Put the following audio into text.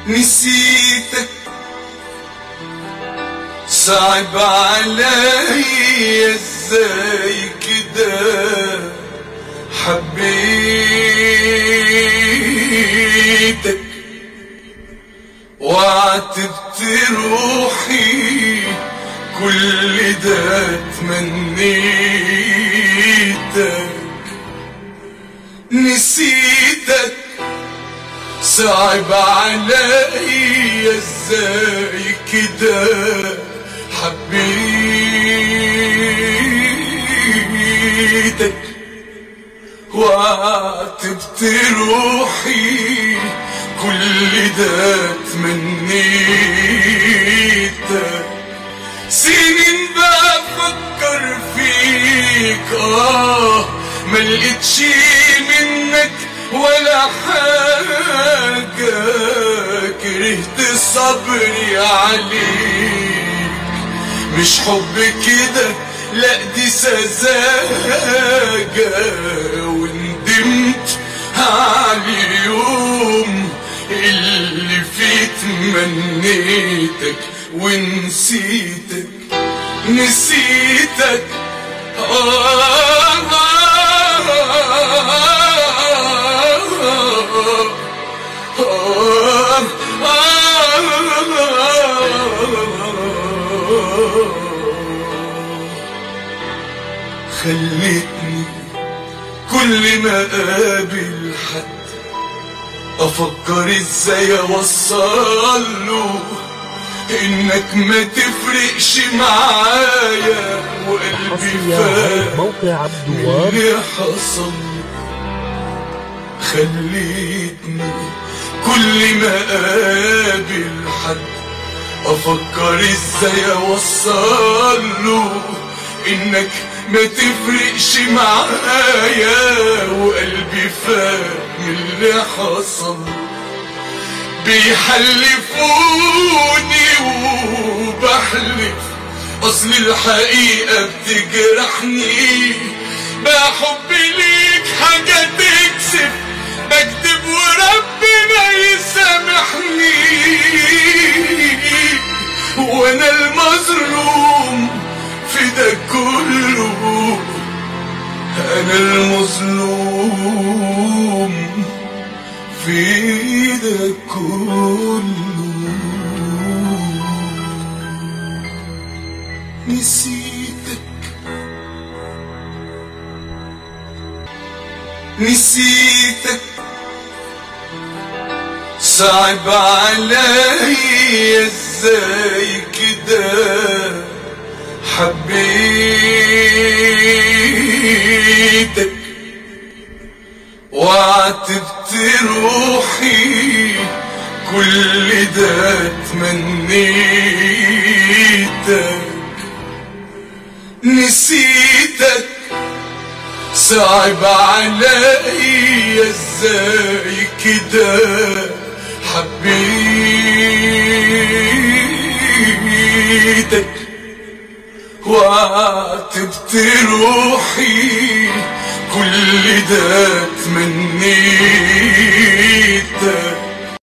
نسيتك صعب علي ازاي كده حبيتك وعتبت روحي كل ده تمنيتك نسيتك صعب علي ازاي كده حبيتك وعتبت روحي كل ده تمنيتك سنين بفكر فيك اه ملقتش منك ولا حاجة كرهت صبري عليك مش حب كده لا دي سذاجة وندمت على اليوم اللي فيه تمنيتك ونسيتك نسيتك خلتني كل ما اقابل حد افكر ازاي اوصل له انك ما تفرقش معايا وقلبي حصريا على فاق موقع عبد الوهاب اللي حصل خليتني كل ما اقابل حد افكر ازاي اوصل له انك ما تفرقش معايا وقلبي فاق من اللي حصل بيحلفوني وبحلف اصل الحقيقة بتجرحني بقى حبي ليك حاجة تكسف بكتب وربنا يسامحني وانا المظلوم في ده كله انا المظلوم في ده كله نسيتك نسيتك صعب علي ازاي كده حبيتك وعتبت روحي كل ده تمنيتك نسيتك صعب علي ازاي كده حبيتك وعتبت روحي كل ده تمنيتك